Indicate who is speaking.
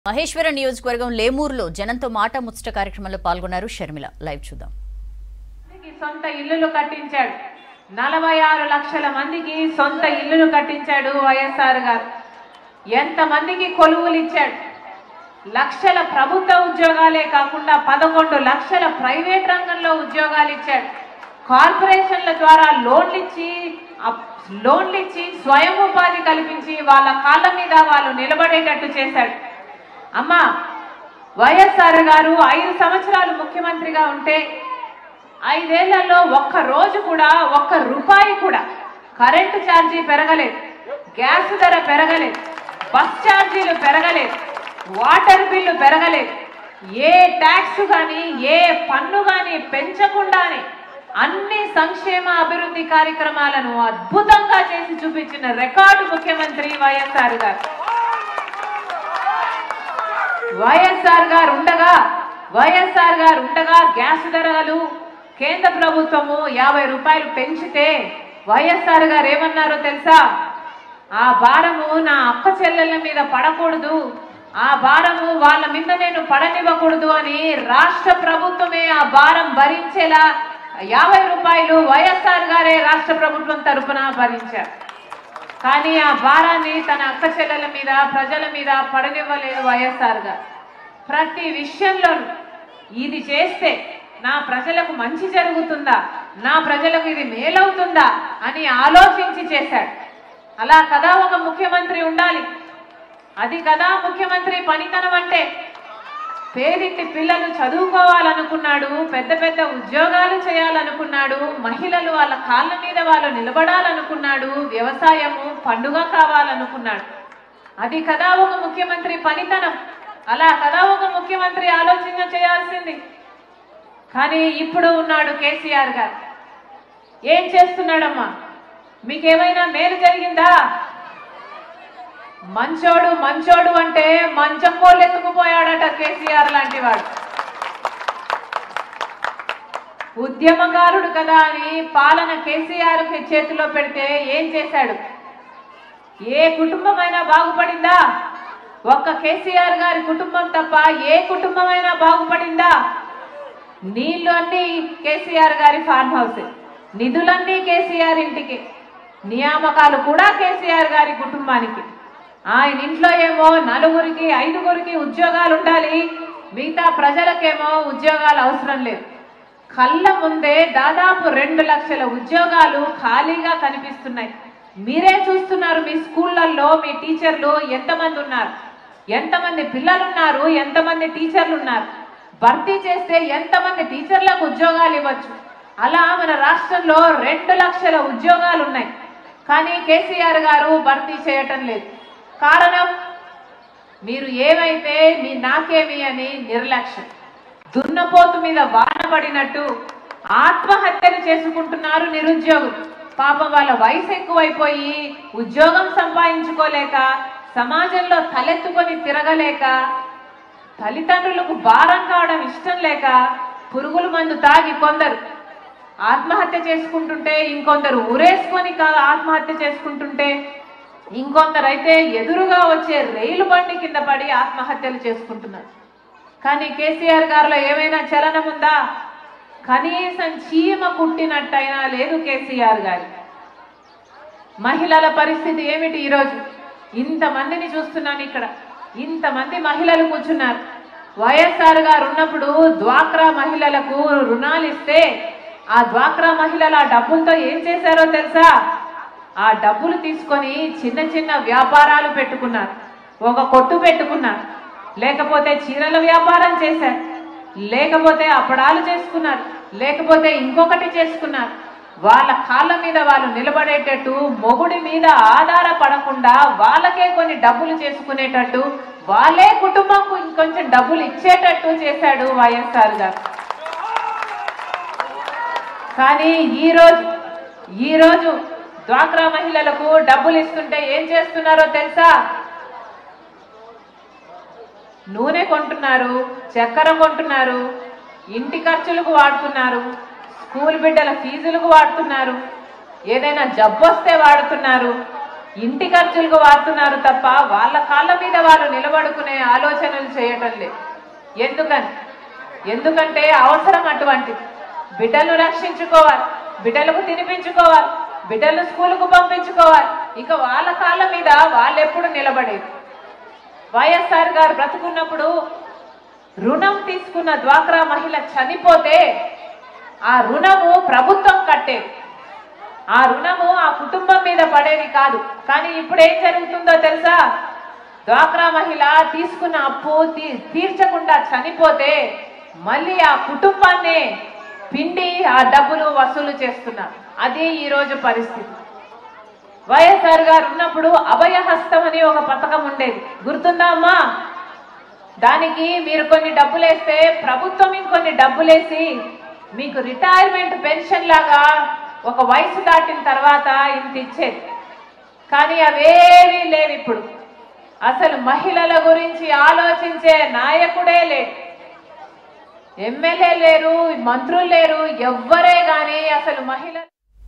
Speaker 1: మహేశ్వర నియోజకవర్గం లేమూరులో జనంతో మాట ముచ్చట కార్యక్రమంలో పాల్గొన్నారు షర్మిల లైవ్ చూద్దాం
Speaker 2: మందికి సొంత ఇల్లులు కట్టించాడు నలభై ఆరు లక్షల మందికి సొంత ఇల్లులు కట్టించాడు వైఎస్ఆర్ గారు ఎంత మందికి కొలువులు ఇచ్చాడు లక్షల ప్రభుత్వ ఉద్యోగాలే కాకుండా పదకొండు లక్షల ప్రైవేట్ రంగంలో ఉద్యోగాలు ఇచ్చాడు కార్పొరేషన్ల ద్వారా లోన్లు ఇచ్చి అప్- లోన్లు ఇచ్చి స్వయం ఉపాధి కల్పించి వాళ్ళ కాళ్ళ మీద వాళ్ళు నిలబడేటట్టు చేశాడు అమ్మా వైఎస్ఆర్ గారు ఐదు సంవత్సరాలు ముఖ్యమంత్రిగా ఉంటే ఐదేళ్లలో ఒక్క రోజు కూడా ఒక్క రూపాయి కూడా కరెంటు ఛార్జీ పెరగలేదు గ్యాస్ ధర పెరగలేదు బస్ ఛార్జీలు పెరగలేదు వాటర్ బిల్లు పెరగలేదు ఏ ట్యాక్స్ కానీ ఏ పన్ను కానీ పెంచకుండానే అన్ని సంక్షేమ అభివృద్ధి కార్యక్రమాలను అద్భుతంగా చేసి చూపించిన రికార్డు ముఖ్యమంత్రి వైఎస్ఆర్ గారు వైఎస్ఆర్ గారు ఉండగా వైఎస్ఆర్ గారు ఉండగా గ్యాస్ ధరలు కేంద్ర ప్రభుత్వము యాభై రూపాయలు పెంచితే వైఎస్ఆర్ గారు ఏమన్నారో తెలుసా ఆ భారము నా అక్క చెల్లెళ్ళ మీద పడకూడదు ఆ భారము వాళ్ళ మీద నేను పడనివ్వకూడదు అని రాష్ట్ర ప్రభుత్వమే ఆ భారం భరించేలా యాభై రూపాయలు వైఎస్ఆర్ గారే రాష్ట్ర ప్రభుత్వం తరపున భరించారు కానీ ఆ భారాన్ని తన అక్క చెల్లెల మీద ప్రజల మీద పడనివ్వలేదు వైఎస్ఆర్ గారు ప్రతి విషయంలోనూ ఇది చేస్తే నా ప్రజలకు మంచి జరుగుతుందా నా ప్రజలకు ఇది మేలవుతుందా అని ఆలోచించి చేశాడు అలా కదా ఒక ముఖ్యమంత్రి ఉండాలి అది కదా ముఖ్యమంత్రి పనితనం అంటే పేదింటి పిల్లలు చదువుకోవాలనుకున్నాడు పెద్ద పెద్ద ఉద్యోగాలు చేయాలనుకున్నాడు మహిళలు వాళ్ళ కాళ్ళ మీద వాళ్ళు నిలబడాలనుకున్నాడు వ్యవసాయము పండుగ కావాలనుకున్నాడు అది కదా ఒక ముఖ్యమంత్రి పనితనం అలా కదా ఒక ముఖ్యమంత్రి ఆలోచన చేయాల్సింది కానీ ఇప్పుడు ఉన్నాడు కేసీఆర్ గారు ఏం చేస్తున్నాడమ్మా మీకేమైనా మేలు జరిగిందా మంచోడు మంచోడు అంటే మంచం కోళ్ళు ఎత్తుకుపోయాడట కేసీఆర్ లాంటి వాడు ఉద్యమకారుడు కదా అని పాలన కేసీఆర్ చేతిలో పెడితే ఏం చేశాడు ఏ కుటుంబమైనా బాగుపడిందా ఒక్క కేసీఆర్ గారి కుటుంబం తప్ప ఏ కుటుంబమైనా బాగుపడిందా నీళ్లు అన్ని కేసీఆర్ గారి ఫార్మ్ హౌస్ నిధులన్నీ కేసీఆర్ ఇంటికి నియామకాలు కూడా కేసీఆర్ గారి కుటుంబానికి ఆయన ఇంట్లో ఏమో నలుగురికి ఐదుగురికి ఉద్యోగాలు ఉండాలి మిగతా ప్రజలకేమో ఉద్యోగాలు అవసరం లేదు కళ్ళ ముందే దాదాపు రెండు లక్షల ఉద్యోగాలు ఖాళీగా కనిపిస్తున్నాయి మీరే చూస్తున్నారు మీ స్కూళ్ళల్లో మీ టీచర్లు ఎంతమంది ఉన్నారు ఎంతమంది పిల్లలు ఉన్నారు ఎంతమంది టీచర్లు ఉన్నారు భర్తీ చేస్తే ఎంతమంది టీచర్లకు ఉద్యోగాలు ఇవ్వచ్చు అలా మన రాష్ట్రంలో రెండు లక్షల ఉద్యోగాలు ఉన్నాయి కానీ కేసీఆర్ గారు భర్తీ చేయటం లేదు కారణం మీరు ఏమైతే మీ నాకేమి అని నిర్లక్ష్యం దున్నపోతు మీద వాన పడినట్టు ఆత్మహత్యలు చేసుకుంటున్నారు నిరుద్యోగులు పాపం వాళ్ళ వయసు ఎక్కువైపోయి ఉద్యోగం సంపాదించుకోలేక సమాజంలో తలెత్తుకొని తిరగలేక తల్లిదండ్రులకు భారం కావడం ఇష్టం లేక పురుగుల మందు తాగి కొందరు ఆత్మహత్య చేసుకుంటుంటే ఇంకొందరు ఊరేసుకొని కా- ఆత్మహత్య చేసుకుంటుంటే ఇంకొందరు అయితే ఎదురుగా వచ్చే రైలు బండి కింద పడి ఆత్మహత్యలు చేసుకుంటున్నారు కానీ కేసీఆర్ గారిలో ఏమైనా చలనం ఉందా కనీసం చీమ కుట్టినట్టయినా లేదు కేసీఆర్ గారి మహిళల పరిస్థితి ఏమిటి ఈరోజు ఇంతమందిని చూస్తున్నాను ఇక్కడ ఇంతమంది మహిళలు కూర్చున్నారు వైఎస్ఆర్ గారు ఉన్నప్పుడు డ్వాక్రా మహిళలకు రుణాలు ఇస్తే ఆ డ్వాక్రా మహిళలు ఆ డబ్బులతో ఏం చేశారో తెలుసా ఆ డబ్బులు తీసుకొని చిన్న చిన్న వ్యాపారాలు పెట్టుకున్నారు ఒక కొట్టు పెట్టుకున్నారు లేకపోతే చీరల వ్యాపారం చేశారు లేకపోతే అప్పడాలు చేసుకున్నారు లేకపోతే ఇంకొకటి చేసుకున్నారు వాళ్ళ కాళ్ళ మీద వాళ్ళు నిలబడేటట్టు మొగుడి మీద ఆధారపడకుండా వాళ్ళకే కొన్ని డబ్బులు చేసుకునేటట్టు వాళ్ళే కుటుంబంకు ఇంకొంచెం డబ్బులు ఇచ్చేటట్టు చేశాడు వైఎస్ఆర్ గారు కానీ ఈ రోజు ఈ రోజు డ్వాక్రా మహిళలకు డబ్బులు ఇస్తుంటే ఏం చేస్తున్నారో తెలుసా నూనె కొంటున్నారు చక్కెర కొంటున్నారు ఇంటి ఖర్చులకు వాడుతున్నారు స్కూల్ బిడ్డల ఫీజులకు వాడుతున్నారు ఏదైనా జబ్బు వస్తే వాడుతున్నారు ఇంటి ఖర్చులకు వాడుతున్నారు తప్ప వాళ్ళ కాళ్ళ మీద వాళ్ళు నిలబడుకునే ఆలోచనలు చేయటం లేదు ఎందుకని ఎందుకంటే అవసరం అటువంటిది బిడ్డలు రక్షించుకోవాలి బిడ్డలకు తినిపించుకోవాలి బిడ్డలు స్కూలుకు పంపించుకోవాలి ఇక వాళ్ళ కాళ్ళ మీద వాళ్ళు ఎప్పుడు నిలబడేది వైఎస్ఆర్ గారు బ్రతుకున్నప్పుడు రుణం తీసుకున్న డ్వాక్రా మహిళ చనిపోతే ఆ రుణము ప్రభుత్వం కట్టేది ఆ రుణము ఆ కుటుంబం మీద పడేది కాదు కానీ ఇప్పుడు ఏం జరుగుతుందో తెలుసా డ్వాక్రా మహిళ తీసుకున్న అప్పు తీ- తీర్చకుండా చనిపోతే మళ్ళీ ఆ కుటుంబాన్ని పిండి ఆ డబ్బులు వసూలు చేస్తున్నారు అది ఈ రోజు పరిస్థితి వైఎస్ఆర్ గారు ఉన్నప్పుడు అభయహస్తం అని ఒక పథకం ఉండేది గుర్తుందా అమ్మా దానికి మీరు కొన్ని డబ్బులేస్తే ప్రభుత్వం ఇంకొన్ని డబ్బులేసి మీకు రిటైర్మెంట్ పెన్షన్ లాగా ఒక వయసు దాటిన తర్వాత ఇంత ఇచ్చేది కానీ అవేవీ లేవు ఇప్పుడు అసలు మహిళల గురించి ఆలోచించే నాయకుడే లేడు ఎమ్మెల్యే లేరు మంత్రులు లేరు ఎవ్వరే గాని అసలు మహిళ